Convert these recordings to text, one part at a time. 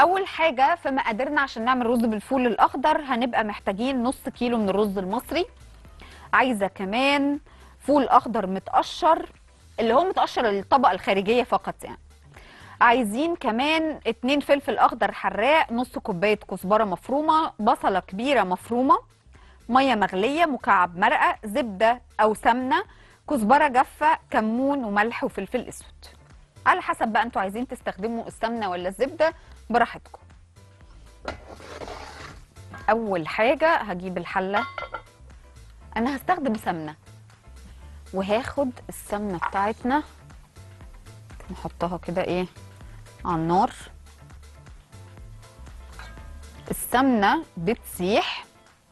اول حاجه في مقاديرنا عشان نعمل رز بالفول الاخضر هنبقى محتاجين نص كيلو من الرز المصري عايزه كمان فول اخضر متقشر اللي هو متقشر الطبقه الخارجيه فقط يعني عايزين كمان اتنين فلفل اخضر حراق نص كوبايه كزبره مفرومه بصله كبيره مفرومه ميه مغليه مكعب مرقه زبده او سمنه كزبره جافه كمون وملح وفلفل اسود على حسب بقى انتوا عايزين تستخدموا السمنه ولا الزبده براحتكم اول حاجه هجيب الحله انا هستخدم سمنه وهاخد السمنه بتاعتنا نحطها كده ايه على النار السمنه بتسيح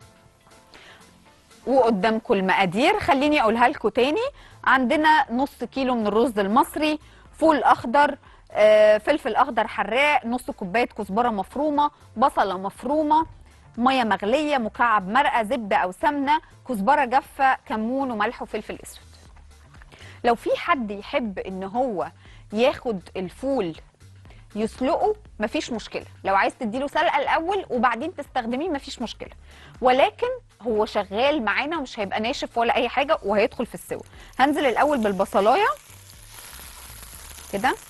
وقدامكم المقادير خليني اقولها لكم تاني عندنا نص كيلو من الرز المصري فول اخضر آه، فلفل اخضر حراق نص كوبايه كزبره مفرومه بصله مفرومه ميه مغليه مكعب مرقه زبده او سمنه كزبره جافه كمون وملح وفلفل اسود لو في حد يحب ان هو ياخد الفول يسلقه مفيش مشكله لو عايز تديله سلقه الاول وبعدين تستخدميه مفيش مشكله ولكن هو شغال معانا ومش هيبقى ناشف ولا اي حاجه وهيدخل في السوا هنزل الاول بالبصلايه كده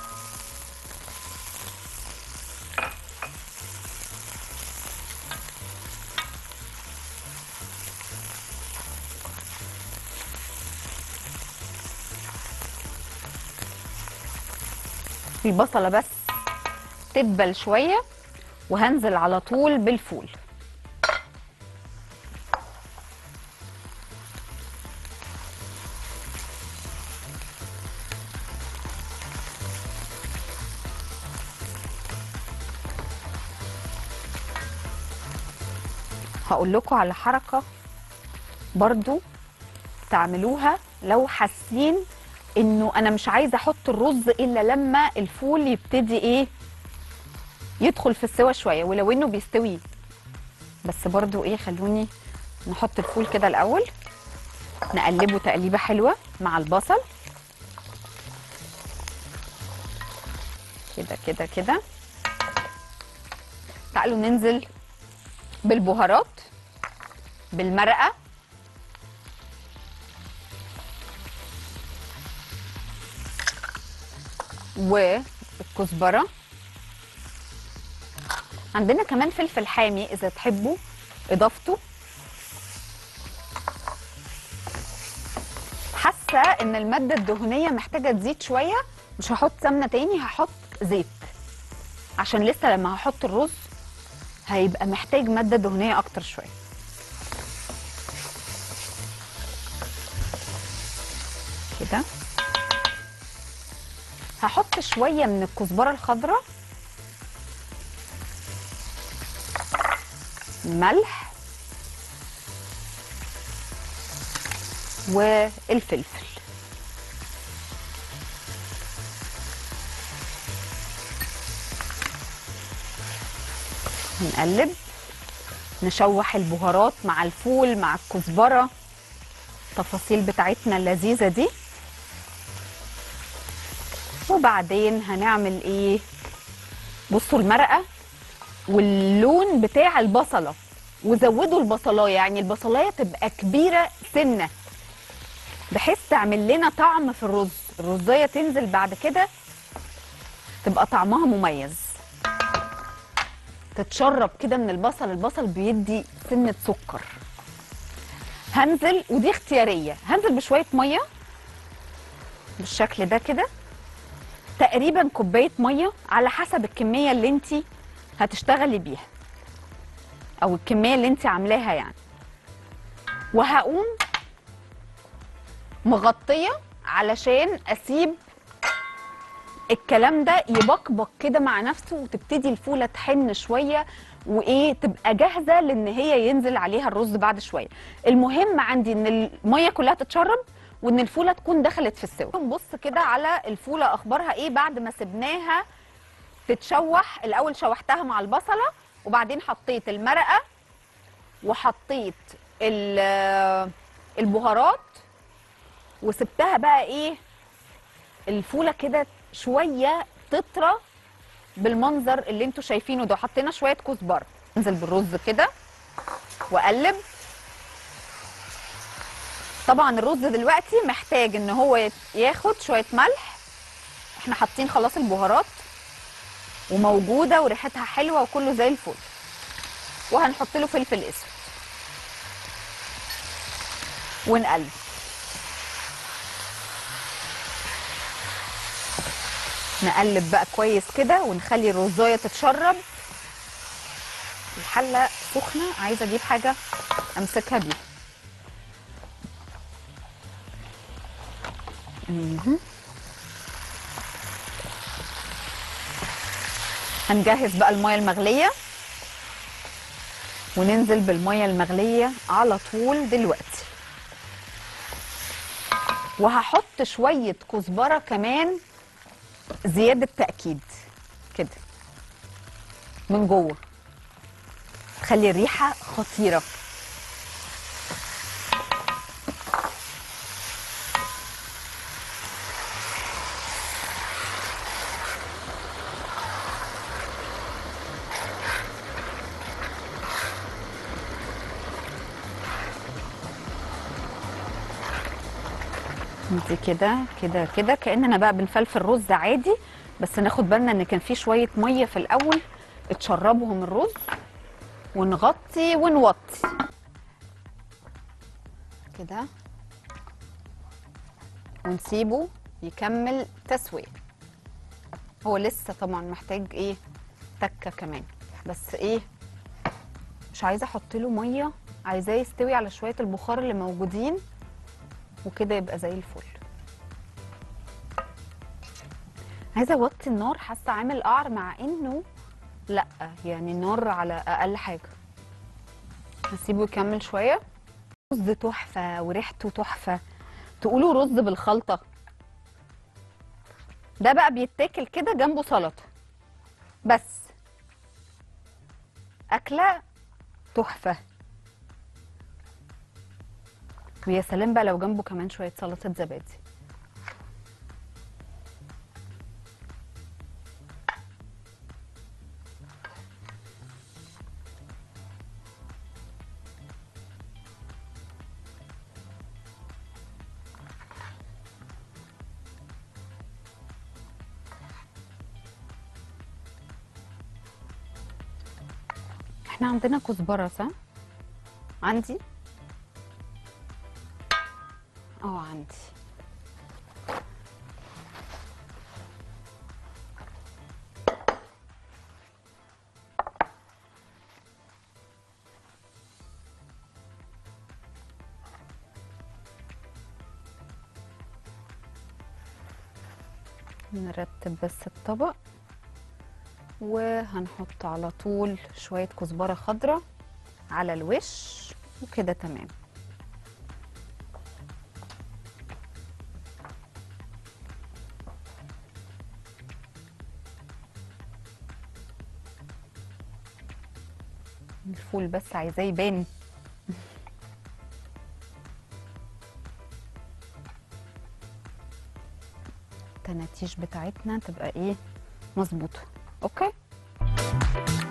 البصله بس تدبل شويه وهنزل على طول بالفول هقول لكم على حركه برضو تعملوها لو حاسين انه انا مش عايزه احط الرز الا لما الفول يبتدي ايه يدخل في السوا شويه ولو انه بيستوي بس برضو ايه خلوني نحط الفول كده الاول نقلبه تقليبه حلوه مع البصل كده كده كده تعالوا ننزل بالبهارات بالمرقه والكزبره عندنا كمان فلفل حامي اذا تحبوا اضافته حاسه ان الماده الدهنيه محتاجه تزيد شويه مش هحط سمنه تاني هحط زيت عشان لسه لما هحط الرز هيبقى محتاج ماده دهنيه اكتر شويه كده هحط شويه من الكزبره الخضراء ملح والفلفل نقلب نشوح البهارات مع الفول مع الكزبره التفاصيل بتاعتنا اللذيذه دي وبعدين هنعمل ايه بصوا المرقه واللون بتاع البصله وزودوا البصلايه يعني البصلايه تبقى كبيره سنه بحيث تعمل لنا طعم في الرز الرزايه تنزل بعد كده تبقى طعمها مميز تتشرب كده من البصل البصل بيدي سنه سكر هنزل ودي اختياريه هنزل بشويه ميه بالشكل ده كده تقريبا كوبايه ميه على حسب الكميه اللي انت هتشتغلي بيها او الكميه اللي انت عاملاها يعني وهقوم مغطيه علشان اسيب الكلام ده يبقبق كده مع نفسه وتبتدي الفوله تحن شويه وايه تبقى جاهزه لان هي ينزل عليها الرز بعد شويه المهم عندي ان الميه كلها تتشرب وان الفوله تكون دخلت في السوا نبص كده على الفوله اخبارها ايه بعد ما سبناها تتشوح الاول شوحتها مع البصله وبعدين حطيت المرقه وحطيت ال- البهارات وسبتها بقى ايه الفوله كده شويه تطرى بالمنظر اللي انتوا شايفينه ده حطينا شويه كزبره انزل بالرز كده واقلب طبعا الرز دلوقتي محتاج ان هو يت- ياخد شويه ملح احنا حاطين خلاص البهارات وموجوده وريحتها حلوه وكله زي الفل وهنحط له فلفل اسود ونقلب نقلب بقى كويس كده ونخلي الرزايه تتشرب الحله سخنه عايزه اجيب حاجه امسكها بيها مهم. هنجهز بقى الميه المغليه وننزل بالميه المغليه على طول دلوقتي وهحط شويه كزبره كمان زياده تاكيد كده من جوه تخلي الريحه خطيره دي كده كده كده كاننا بقى بنفلفل رز عادي بس ناخد بالنا ان كان في شويه ميه في الاول اتشربهم الرز ونغطي ونوطي كده ونسيبه يكمل تسويه هو لسه طبعا محتاج ايه تكه كمان بس ايه مش عايزه احط له ميه عايزاه يستوي على شويه البخار اللي موجودين وكده يبقى زي الفل عايزه اوطي النار حاسه عامل قعر مع انه لا يعني النار على اقل حاجه هسيبه يكمل شويه رز تحفه وريحته تحفه تقولوا رز بالخلطه ده بقى بيتاكل كده جنبه سلطه بس اكله تحفه ويا سلام بقى لو جنبه كمان شويه سلطه زبادي احنا عندنا كزبره صح عندي اه عندي نرتب بس الطبق وهنحط على طول شوية كزبرة خضراء على الوش وكده تمام الفول بس عايزاه يبان التناتيش بتاعتنا تبقى ايه مظبوطه اوكي